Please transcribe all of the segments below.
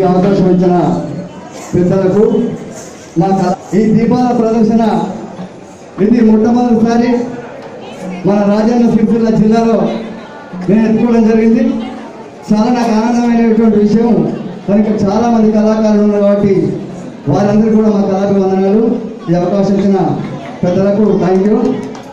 అవకాశం ఇచ్చిన పెద్దలకు మా కళ- ఈ దీపాల ప్రదర్శన ఇది మొట్టమొదటిసారి మన రాజన్న సిరిసిల్ల జిల్లాలో నేను ఎత్తుకోవడం జరిగింది చాలా నాకు ఆనందమైనటువంటి విషయం కనుక చాలా మంది కళాకారులు ఉన్నారు కాబట్టి వారందరూ కూడా మా కళాభివందనాలు ఈ అవకాశం ఇచ్చిన పెద్దలకు థ్యాంక్ యూ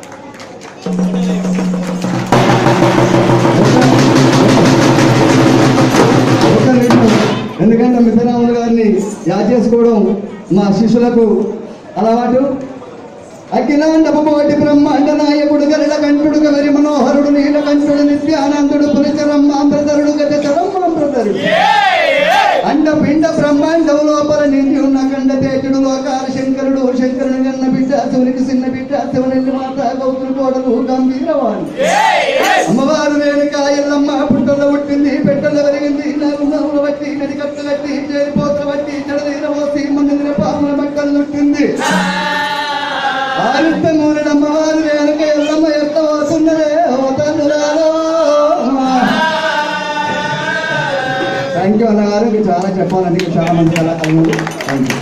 ఒక్క నిమిషం. ఎందుకంటే మిత్రరాములు గారిని యాద్ చేసుకోవడం మా శిష్యులకు అలవాటు అఖిలాండపోటి బ్రహ్మాండ నాయకుడు గరుడ కంఠుడు గరి మనోహరుడు నీలకంఠుడు నిత్యానందుడు పులిచరమ్మాంధ్రధరుడు గజచరమ్మాంధ్రధరుడు అండ పిండ బ్రహ్మాండం లోపల నిండి ఉన్న కండ తేజుడు లోకాల శంకరుడు శంకరుని గన్న బిడ్డ శివునికి చిన్న బిడ్డ శివనెల్లి మాత గౌతులు కోడలు గంభీరవాణి అమ్మవారు రేణుక ఎల్లమ్మ పుట్టలో పుట్టింది పెట్టలో పెరిగింది నాకు నవ్వులు బట్టి నది కట్టు కట్టి చేరిపోత బట్టి జడదీర పోసి మందిర పాముల మక్కలు చుట్టింది ఆరుత మూలడు అమ్మవారు రేణుక ఎల్లమ్మ ఎట్ట పోతున్నదే ఓ తల్లులారో థ్యాంక్ యూ అన్నగారు ఇంకా చాలా చెప్పాలంటే ఇంకా చాలా మంది కళాకారులు థ్యాంక్ యూ